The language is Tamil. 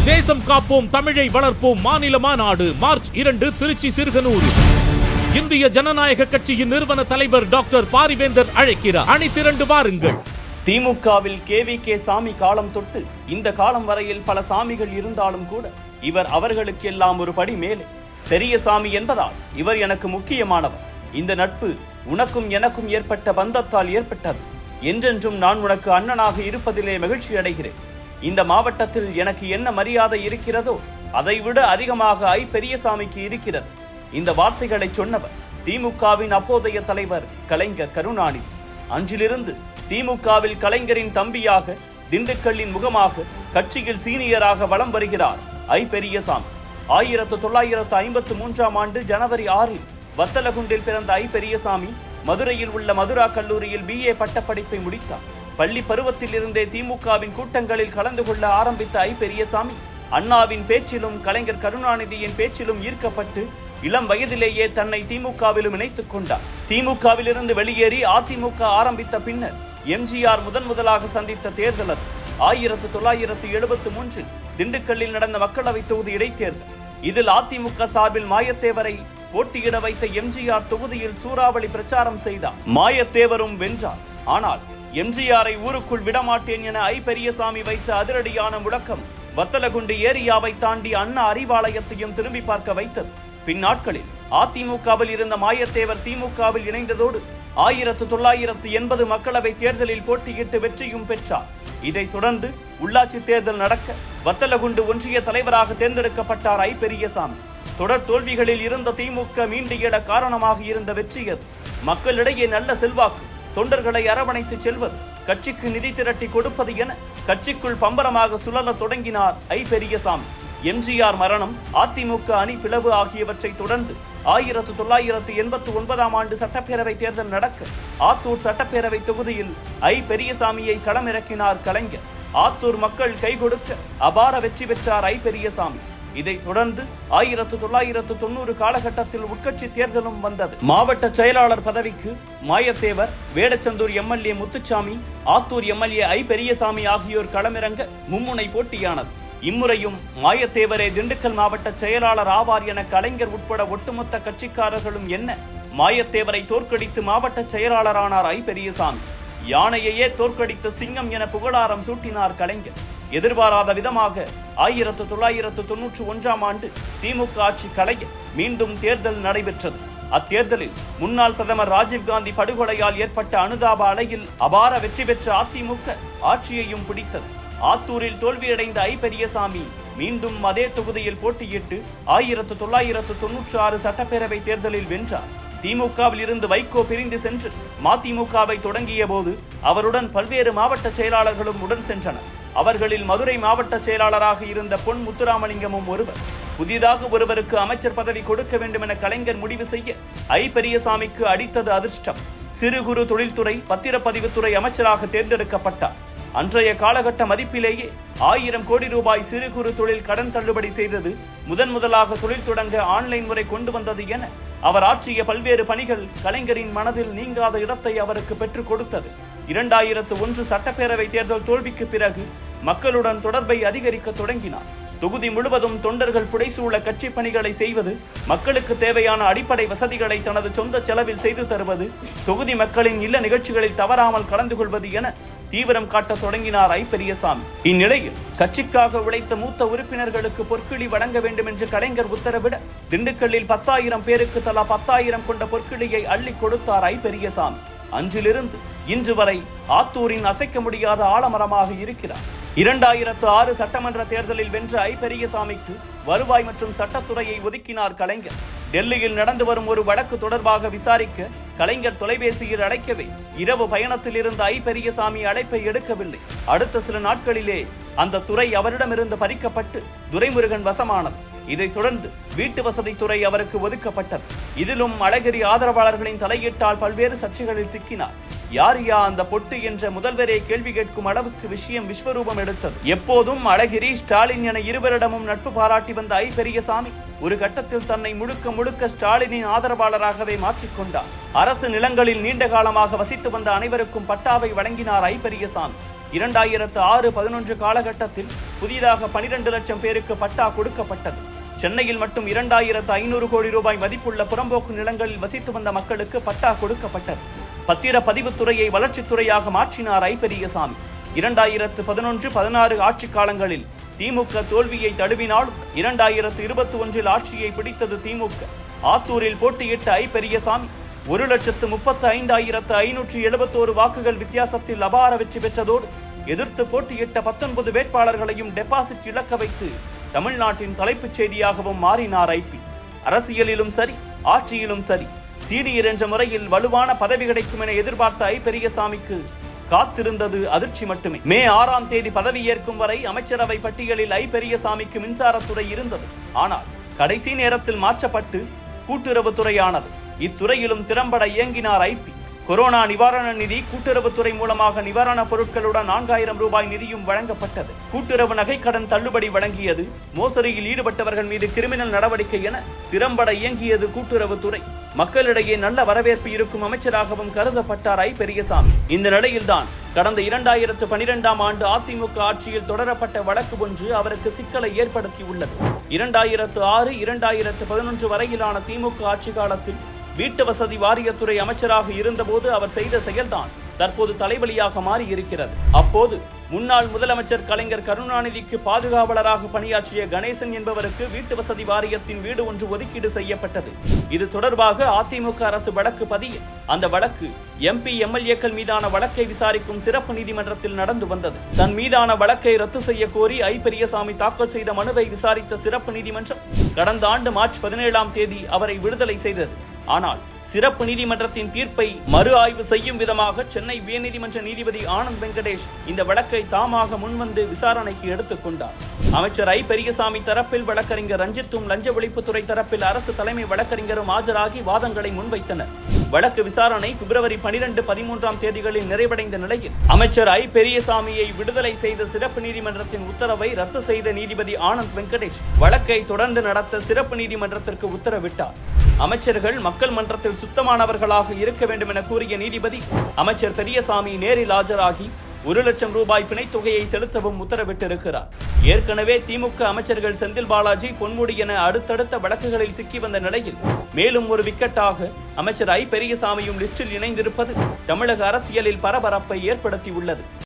தேசம் காப்போம் தமிழை வளர்ப்போம் மாநில மாநாடு மார்ச் இரண்டு திருச்சி சிறுகனூர் இந்திய ஜனநாயக கட்சியின் நிறுவன தலைவர் டாக்டர் பாரிவேந்தர் அழைக்கிறார் அணி திரண்டு வாருங்கள் திமுகவில் கேவி கே சாமி காலம் தொட்டு இந்த காலம் வரையில் பல சாமிகள் இருந்தாலும் கூட இவர் அவர்களுக்கெல்லாம் ஒரு படி மேலே பெரிய சாமி என்பதால் இவர் எனக்கு முக்கியமானவர் இந்த நட்பு உனக்கும் எனக்கும் ஏற்பட்ட பந்தத்தால் ஏற்பட்டது என்றென்றும் நான் உனக்கு அண்ணனாக இருப்பதிலே மகிழ்ச்சி அடைகிறேன் இந்த மாவட்டத்தில் எனக்கு என்ன மரியாதை இருக்கிறதோ அதைவிட அதிகமாக ஐ பெரியசாமிக்கு இருக்கிறது இந்த வார்த்தைகளை சொன்னவர் திமுகவின் அப்போதைய தலைவர் கலைஞர் கருணாநிதி அன்றிலிருந்து திமுகவில் கலைஞரின் தம்பியாக திண்டுக்கல்லின் முகமாக கட்சியில் சீனியராக வலம் வருகிறார் ஐ பெரியசாமி ஆயிரத்து தொள்ளாயிரத்து ஐம்பத்து மூன்றாம் ஆண்டு ஜனவரி ஆறில் வத்தலகுண்டில் பிறந்த ஐ பெரியசாமி மதுரையில் உள்ள மதுரா கல்லூரியில் பிஏ பட்டப்படிப்பை முடித்தார் பள்ளி பருவத்திலிருந்தே திமுகவின் கூட்டங்களில் கலந்து கொள்ள ஆரம்பித்த ஐ பெரியசாமி அண்ணாவின் பேச்சிலும் கலைஞர் கருணாநிதியின் பேச்சிலும் ஈர்க்கப்பட்டு இளம் வயதிலேயே தன்னை திமுகவிலும் இணைத்துக் கொண்டார் திமுகவிலிருந்து வெளியேறி அதிமுக ஆரம்பித்த பின்னர் எம்ஜிஆர் முதன் முதலாக சந்தித்த தேர்தல் அது ஆயிரத்து தொள்ளாயிரத்து எழுபத்து மூன்றில் திண்டுக்கல்லில் நடந்த மக்களவைத் தொகுதி இடைத்தேர்தல் இதில் அதிமுக சார்பில் மாயத்தேவரை போட்டியிட வைத்த எம்ஜிஆர் தொகுதியில் சூறாவளி பிரச்சாரம் செய்தார் மாயத்தேவரும் வென்றார் ஆனால் எம்ஜிஆரை ஊருக்குள் விடமாட்டேன் என ஐ பெரியசாமி வைத்த அதிரடியான முழக்கம் வத்தலகுண்டு ஏரியாவை தாண்டி அண்ணா அறிவாலயத்தையும் திரும்பி பார்க்க வைத்தது பின்னாட்களில் அதிமுகவில் இருந்த மாயத்தேவர் திமுகவில் இணைந்ததோடு ஆயிரத்து தொள்ளாயிரத்து எண்பது மக்களவை தேர்தலில் போட்டியிட்டு வெற்றியும் பெற்றார் இதைத் தொடர்ந்து உள்ளாட்சி தேர்தல் நடக்க வத்தலகுண்டு ஒன்றிய தலைவராக தேர்ந்தெடுக்கப்பட்டார் ஐ பெரியசாமி தொடர் தோல்விகளில் இருந்த திமுக மீண்டு எழ காரணமாக இருந்த வெற்றி அது மக்களிடையே நல்ல செல்வாக்கு தொண்டர்களை அரவணைத்து செல்வது கட்சிக்கு நிதி திரட்டி கொடுப்பது என கட்சிக்குள் பம்பரமாக சுழல தொடங்கினார் ஐ பெரியசாமி எம்ஜிஆர் மரணம் அதிமுக அணி பிளவு ஆகியவற்றை தொடர்ந்து ஆயிரத்து தொள்ளாயிரத்து எண்பத்து ஒன்பதாம் ஆண்டு சட்டப்பேரவை தேர்தல் நடக்க ஆத்தூர் சட்டப்பேரவை தொகுதியில் ஐ பெரியசாமியை களமிறக்கினார் கலைஞர் ஆத்தூர் மக்கள் கை கொடுக்க அபார வெற்றி பெற்றார் ஐ பெரியசாமி இதைத் தொடர்ந்து ஆயிரத்து தொள்ளாயிரத்து தொண்ணூறு காலகட்டத்தில் உட்கட்சி தேர்தலும் வந்தது மாவட்ட செயலாளர் பதவிக்கு Mayathevar Vedasandur MLA Muthusamy Attur MLA I Periyasamy ஆகியோர் களமிறங்க மும்முனை போட்டியானது இம்முறையும் மாயத்தேவரே திண்டுக்கல் மாவட்ட செயலாளர் ஆவார் என கலைஞர் உட்பட ஒட்டுமொத்த கட்சிக்காரர்களும் என்ன மாயத்தேவரை தோற்கடித்து மாவட்ட செயலாளரானார் ஐ பெரியசாமி யானையையே தோற்கடித்த சிங்கம் என புகழாரம் சூட்டினார் கலைஞர் எதிர்பாராத விதமாக ஆயிரத்து தொள்ளாயிரத்து தொன்னூற்றி ஒன்றாம் ஆண்டு திமுக ஆட்சி கலைய மீண்டும் தேர்தல் நடைபெற்றது அத்தேர்தலில் முன்னாள் பிரதமர் ராஜீவ்காந்தி படுகொலையால் ஏற்பட்ட அனுதாப அலையில் அபார வெற்றி பெற்ற அதிமுக ஆட்சியையும் பிடித்தது ஆத்தூரில் தோல்வியடைந்த ஐ பெரியசாமி மீண்டும் அதே தொகுதியில் போட்டியிட்டு ஆயிரத்து தொள்ளாயிரத்து தொன்னூற்றி ஆறு சட்டப்பேரவை தேர்தலில் வென்றார் திமுகவில் இருந்து வைகோ பிரிந்து சென்று மதிமுகவை தொடங்கிய போது அவருடன் பல்வேறு மாவட்ட செயலாளர்களும் உடன் சென்றனர் அவர்களில் மதுரை மாவட்ட செயலாளராக இருந்த பொன் முத்துராமலிங்கமும் ஒருவர் புதிதாக ஒருவருக்கு அமைச்சர் பதவி கொடுக்க வேண்டும் என கலைஞர் முடிவு செய்ய ஐ பெரியசாமிக்கு அடித்தது அதிர்ஷ்டம் சிறு குறு தொழில்துறை பத்திரப்பதிவுத்துறை அமைச்சராக தேர்ந்தெடுக்கப்பட்டார் அன்றைய காலகட்ட மதிப்பிலேயே ஆயிரம் கோடி ரூபாய் சிறு குறு தொழில் கடன் தள்ளுபடி செய்தது முதன் முதலாக தொழில் தொடங்க ஆன்லைன் முறை கொண்டு வந்தது என அவர் ஆற்றிய பல்வேறு பணிகள் கலைஞரின் மனதில் நீங்காத இடத்தை அவருக்கு பெற்றுக் கொடுத்தது இரண்டாயிரத்து ஒன்று சட்டப்பேரவை தேர்தல் தோல்விக்கு பிறகு மக்களுடன் தொடர்பை அதிகரிக்க தொடங்கினார் தொகுதி முழுவதும் தொண்டர்கள் புடைசூழ கட்சி பணிகளை செய்வது மக்களுக்கு தேவையான அடிப்படை வசதிகளை தனது சொந்த செலவில் செய்து தருவது தொகுதி மக்களின் இல்ல நிகழ்ச்சிகளில் தவறாமல் கலந்து கொள்வது என தீவிரம் காட்ட தொடங்கினார் ஐ பெரியசாமி இந்நிலையில் கட்சிக்காக உழைத்த மூத்த உறுப்பினர்களுக்கு பொற்கிழி வழங்க வேண்டும் என்று கலைஞர் உத்தரவிட திண்டுக்கல்லில் பத்தாயிரம் பேருக்கு தலா பத்தாயிரம் கொண்ட பொற்கிழியை அள்ளி கொடுத்தார் ஐ பெரியசாமி அன்றிலிருந்து இன்று வரை ஆத்தூரின் அசைக்க முடியாத ஆலமரமாக இருக்கிறார் இரண்டாயிரத்து ஆறு சட்டமன்ற தேர்தலில் வென்ற ஐ பெரியசாமிக்கு வருவாய் மற்றும் சட்டத்துறையை ஒதுக்கினார் கலைஞர் டெல்லியில் நடந்து வரும் ஒரு வழக்கு தொடர்பாக விசாரிக்க கலைஞர் தொலைபேசியில் அழைக்கவே இரவு பயணத்தில் இருந்த ஐ பெரியசாமி அழைப்பை எடுக்கவில்லை அடுத்த சில நாட்களிலே அந்த துறை அவரிடமிருந்து பறிக்கப்பட்டு துரைமுருகன் வசமானது இதைத் தொடர்ந்து வீட்டு வசதித்துறை அவருக்கு ஒதுக்கப்பட்டது இதிலும் அழகிரி ஆதரவாளர்களின் தலையீட்டால் பல்வேறு சர்ச்சைகளில் சிக்கினார் யார் யா அந்த பொட்டு என்ற முதல்வரே கேள்வி கேட்கும் அளவுக்கு விஷயம் விஸ்வரூபம் எடுத்தது எப்போதும் அழகிரி ஸ்டாலின் என இருவரிடமும் நட்பு பாராட்டி வந்த ஐ பெரியசாமி ஒரு கட்டத்தில் தன்னை முழுக்க முழுக்க ஸ்டாலினின் ஆதரவாளராகவே மாற்றிக்கொண்டார் அரசு நிலங்களில் நீண்ட காலமாக வசித்து வந்த அனைவருக்கும் பட்டாவை வழங்கினார் ஐ பெரியசாமி இரண்டாயிரத்து ஆறு பதினொன்று காலகட்டத்தில் புதிதாக பனிரெண்டு லட்சம் பேருக்கு பட்டா கொடுக்கப்பட்டது சென்னையில் மட்டும் இரண்டாயிரத்து ஐநூறு கோடி ரூபாய் மதிப்புள்ள புறம்போக்கு நிலங்களில் வசித்து வந்த மக்களுக்கு பட்டா கொடுக்கப்பட்டது பத்திர பதிவுத்துறையை வளர்ச்சித்துறையாக மாற்றினார் ஐ பெரியசாமி இரண்டாயிரத்து பதினொன்று பதினாறு ஆட்சி காலங்களில் திமுக தோல்வியை தழுவினாலும் இரண்டாயிரத்து இருபத்தி ஒன்றில் ஆட்சியை பிடித்தது திமுக ஆத்தூரில் போட்டியிட்ட ஐ பெரியசாமி ஒரு லட்சத்து முப்பத்து ஐந்தாயிரத்து ஐநூற்று எழுபத்தோரு வாக்குகள் வித்தியாசத்தில் அபார வெற்றி பெற்றதோடு எதிர்த்து போட்டியிட்ட பத்தொன்பது வேட்பாளர்களையும் டெபாசிட் இழக்க வைத்து தமிழ்நாட்டின் தலைப்புச் செய்தியாகவும் மாறினார் ஐபி அரசியலிலும் சரி ஆட்சியிலும் சரி சீனியர் என்ற முறையில் வலுவான பதவி கிடைக்கும் என எதிர்பார்த்த ஐ பெரியசாமிக்கு காத்திருந்தது அதிர்ச்சி மட்டுமே மே ஆறாம் தேதி பதவியேற்கும் வரை அமைச்சரவை பட்டியலில் ஐ பெரியசாமிக்கு மின்சாரத்துறை இருந்தது ஆனால் கடைசி நேரத்தில் மாற்றப்பட்டு கூட்டுறவுத்துறையானது இத்துறையிலும் திறம்பட இயங்கினார் ஐபி கொரோனா நிவாரண நிதி கூட்டுறவுத்துறை மூலமாக நிவாரணப் பொருட்களுடன் நான்காயிரம் ரூபாய் நிதியும் வழங்கப்பட்டது கூட்டுறவு நகைக்கடன் தள்ளுபடி வழங்கியது மோசடியில் ஈடுபட்டவர்கள் மீது கிரிமினல் நடவடிக்கை என திறம்பட இயங்கியது கூட்டுறவுத்துறை மக்களிடையே நல்ல வரவேற்பு இருக்கும் அமைச்சராகவும் கருதப்பட்டார் ஐ பெரியசாமி இந்த நிலையில்தான் கடந்த இரண்டாயிரத்து பனிரெண்டாம் ஆண்டு அதிமுக ஆட்சியில் தொடரப்பட்ட வழக்கு ஒன்று அவருக்கு சிக்கலை ஏற்படுத்தியுள்ளது இரண்டாயிரத்து ஆறு இரண்டாயிரத்து பதினொன்று வரையிலான திமுக ஆட்சி காலத்தில் வீட்டு வசதி வாரியத்துறை அமைச்சராக இருந்தபோது அவர் செய்த செயல்தான் தற்போது தலைவலியாக மாறி இருக்கிறது அப்போது முன்னாள் முதலமைச்சர் கலைஞர் கருணாநிதிக்கு பாதுகாவலராக பணியாற்றிய கணேசன் என்பவருக்கு வீட்டு வசதி வாரியத்தின் வீடு ஒன்று ஒதுக்கீடு செய்யப்பட்டது இது தொடர்பாக அதிமுக அரசு வழக்கு பதிய அந்த வழக்கு எம்பி எம்எல்ஏக்கள் மீதான வழக்கை விசாரிக்கும் சிறப்பு நீதிமன்றத்தில் நடந்து வந்தது தன் மீதான வழக்கை ரத்து செய்ய கோரி ஐ பெரியசாமி தாக்கல் செய்த மனுவை விசாரித்த சிறப்பு நீதிமன்றம் கடந்த ஆண்டு மார்ச் பதினேழாம் தேதி அவரை விடுதலை செய்தது ஆனால் சிறப்பு நீதிமன்றத்தின் தீர்ப்பை மறு ஆய்வு செய்யும் விதமாக சென்னை உயர்நீதிமன்ற நீதிபதி ஆனந்த் வெங்கடேஷ் இந்த வழக்கை தாமாக முன்வந்து விசாரணைக்கு எடுத்துக்கொண்டார் அமைச்சர் ஐ பெரியசாமி தரப்பில் வழக்கறிஞர் ரஞ்சித்தும் லஞ்ச ஒழிப்புத்துறை தரப்பில் அரசு தலைமை வழக்கறிஞரும் ஆஜராகி வாதங்களை முன்வைத்தனர் வழக்கு விசாரணை பிப்ரவரி பனிரெண்டு பதிமூன்றாம் தேதிகளில் நிறைவடைந்த நிலையில் அமைச்சர் ஐ பெரியசாமியை விடுதலை செய்த சிறப்பு நீதிமன்றத்தின் உத்தரவை ரத்து செய்த நீதிபதி ஆனந்த் வெங்கடேஷ் வழக்கை தொடர்ந்து நடத்த சிறப்பு நீதிமன்றத்திற்கு உத்தரவிட்டார் அமைச்சர்கள் மக்கள் மன்றத்தில் சுத்தமானவர்களாக இருக்க வேண்டும் என கூறிய நீதிபதி அமைச்சர் பெரியசாமி நேரில் ஆஜராகி ஒரு லட்சம் ரூபாய் பிணைத் தொகையை செலுத்தவும் உத்தரவிட்டிருக்கிறார் ஏற்கனவே திமுக அமைச்சர்கள் செந்தில் பாலாஜி பொன்முடி என அடுத்தடுத்த வழக்குகளில் சிக்கி வந்த நிலையில் மேலும் ஒரு விக்கெட்டாக அமைச்சர் ஐ பெரியசாமியும் லிஸ்டில் இணைந்திருப்பது தமிழக அரசியலில் பரபரப்பை ஏற்படுத்தியுள்ளது